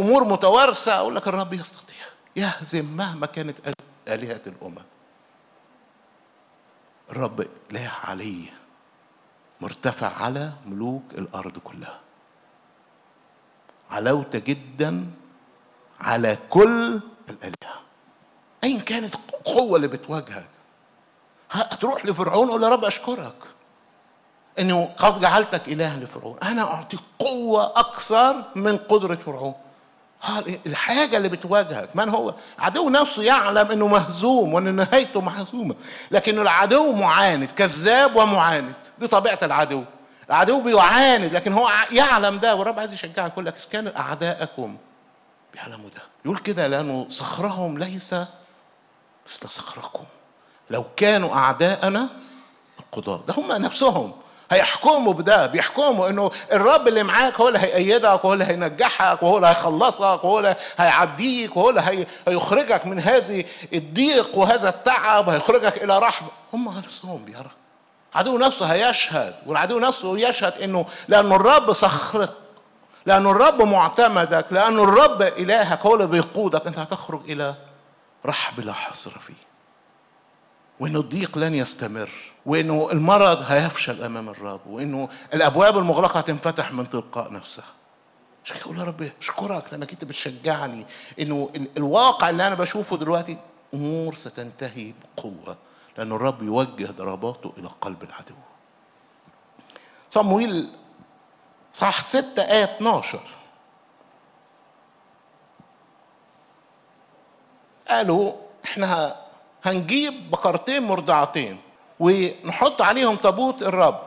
امور متوارثه اقول لك الرب يستطيع يهزم مهما كانت الهه الامم الرب له علي مرتفع على ملوك الارض كلها علوت جدا على كل الالهه ايا كانت القوه اللي بتواجهك هتروح لفرعون قول يا رب اشكرك انه قد جعلتك اله لفرعون انا اعطيك قوه اكثر من قدره فرعون الحاجة اللي بتواجهك من هو عدو نفسه يعلم انه مهزوم وان نهايته محزومة لكن العدو معاند كذاب ومعاند دي طبيعة العدو العدو بيعاند لكن هو يعلم ده والرب عايز يشجعك يقول لك اذا كان اعدائكم بيعلموا ده يقول كده لانه صخرهم ليس مثل صخركم لو كانوا اعداءنا القضاة ده هم نفسهم هيحكموا بده بيحكموا انه الرب اللي معاك هو اللي هيأيدك وهو اللي هينجحك وهو اللي هيخلصك وهو اللي هيعديك وهو اللي هيخرجك من هذه الضيق وهذا التعب وهيخرجك الى رحمه هم نفسهم بيرى عدو نفسه هيشهد والعدو نفسه يشهد انه لأن الرب صخرك لأن الرب معتمدك لأن الرب إلهك هو اللي بيقودك أنت هتخرج إلى رحب لا حصر فيه وانه الضيق لن يستمر وانه المرض هيفشل امام الرب وانه الابواب المغلقه هتنفتح من تلقاء نفسها عشان كده اقول يا رب اشكرك لانك انت بتشجعني انه الواقع اللي انا بشوفه دلوقتي امور ستنتهي بقوه لان الرب يوجه ضرباته الى قلب العدو صمويل صح 6 آية 12 قالوا احنا هنجيب بقرتين مرضعتين ونحط عليهم تابوت الرب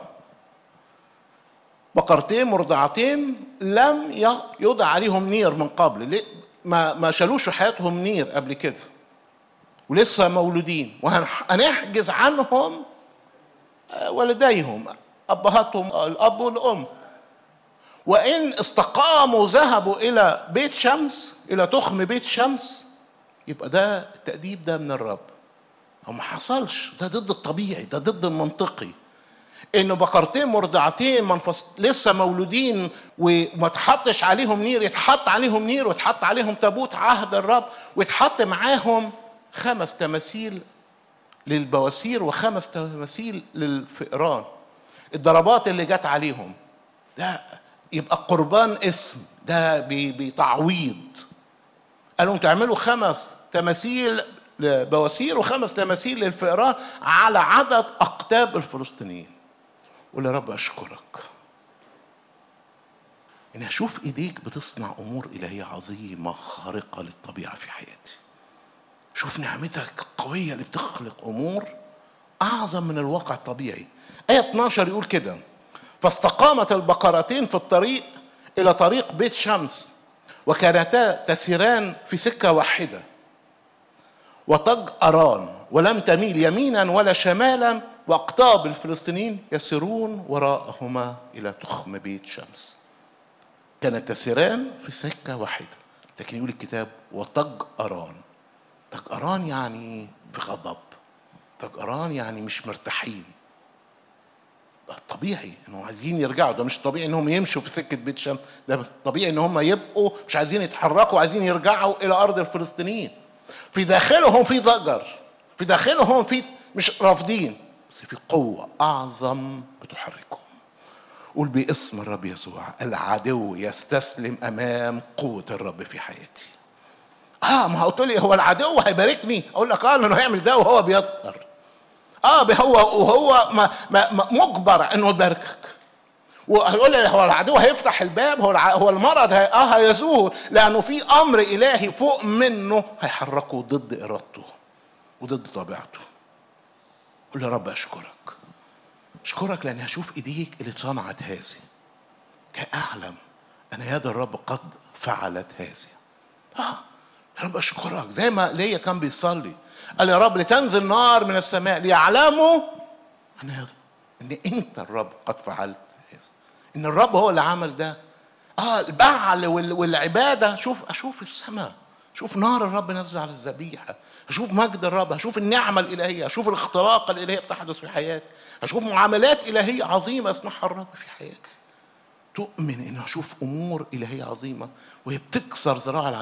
بقرتين مرضعتين لم يوضع عليهم نير من قبل ما ما شالوش في حياتهم نير قبل كده ولسه مولودين وهنحجز عنهم والديهم ابهاتهم الاب والام وان استقاموا ذهبوا الى بيت شمس الى تخم بيت شمس يبقى ده التأديب ده من الرب هو ما حصلش ده ضد الطبيعي ده ضد المنطقي انه بقرتين مرضعتين منفص... لسه مولودين وما تحطش عليهم نير يتحط عليهم نير ويتحط عليهم تابوت عهد الرب ويتحط معاهم خمس تماثيل للبواسير وخمس تماثيل للفئران الضربات اللي جت عليهم ده يبقى قربان اسم ده بتعويض قالوا تعملوا خمس تماثيل لبواسير وخمس تماثيل للفئران على عدد أقطاب الفلسطينيين قول يا رب أشكرك إني أشوف إيديك بتصنع أمور إلهية عظيمة خارقة للطبيعة في حياتي شوف نعمتك القوية اللي بتخلق أمور أعظم من الواقع الطبيعي آية 12 يقول كده فاستقامت البقرتين في الطريق إلى طريق بيت شمس وكانتا تسيران في سكة واحدة وطج أران ولم تميل يمينا ولا شمالا وأقطاب الفلسطينيين يسيرون وراءهما إلى تخم بيت شمس كانت تسيران في سكة واحدة لكن يقول الكتاب وطج أران طج أران يعني في غضب طج أران يعني مش مرتاحين ده طبيعي انهم عايزين يرجعوا ده مش طبيعي انهم يمشوا في سكه بيت شمس ده طبيعي ان هم يبقوا مش عايزين يتحركوا عايزين يرجعوا الى ارض الفلسطينيين في داخلهم في ضجر في داخلهم في مش رافضين بس في قوة أعظم بتحركهم قول باسم الرب يسوع العدو يستسلم أمام قوة الرب في حياتي اه ما قلت لي هو العدو هيباركني اقول لك اه لانه هيعمل ده وهو بيضطر اه هو وهو ما ما مجبر انه يباركك وهيقول لي هو العدو هيفتح الباب هو هو المرض هي اه هيزوه لانه في امر الهي فوق منه هيحركه ضد ارادته وضد طبيعته قول يا رب اشكرك اشكرك لاني هشوف ايديك اللي صنعت هذه كاعلم ان يد الرب قد فعلت هذه اه يا رب اشكرك زي ما ليا كان بيصلي قال يا رب لتنزل نار من السماء ليعلموا ان ان انت الرب قد فعلت هذا ان الرب هو اللي عمل ده اه البعل والعباده شوف اشوف السماء شوف نار الرب نزل على الذبيحه اشوف مجد الرب اشوف النعمه الالهيه اشوف الاختراق الالهيه بتحدث في حياتي اشوف معاملات الهيه عظيمه يصنعها الرب في حياتي تؤمن إنه أشوف أمور إلهية عظيمة وهي بتكسر ذراع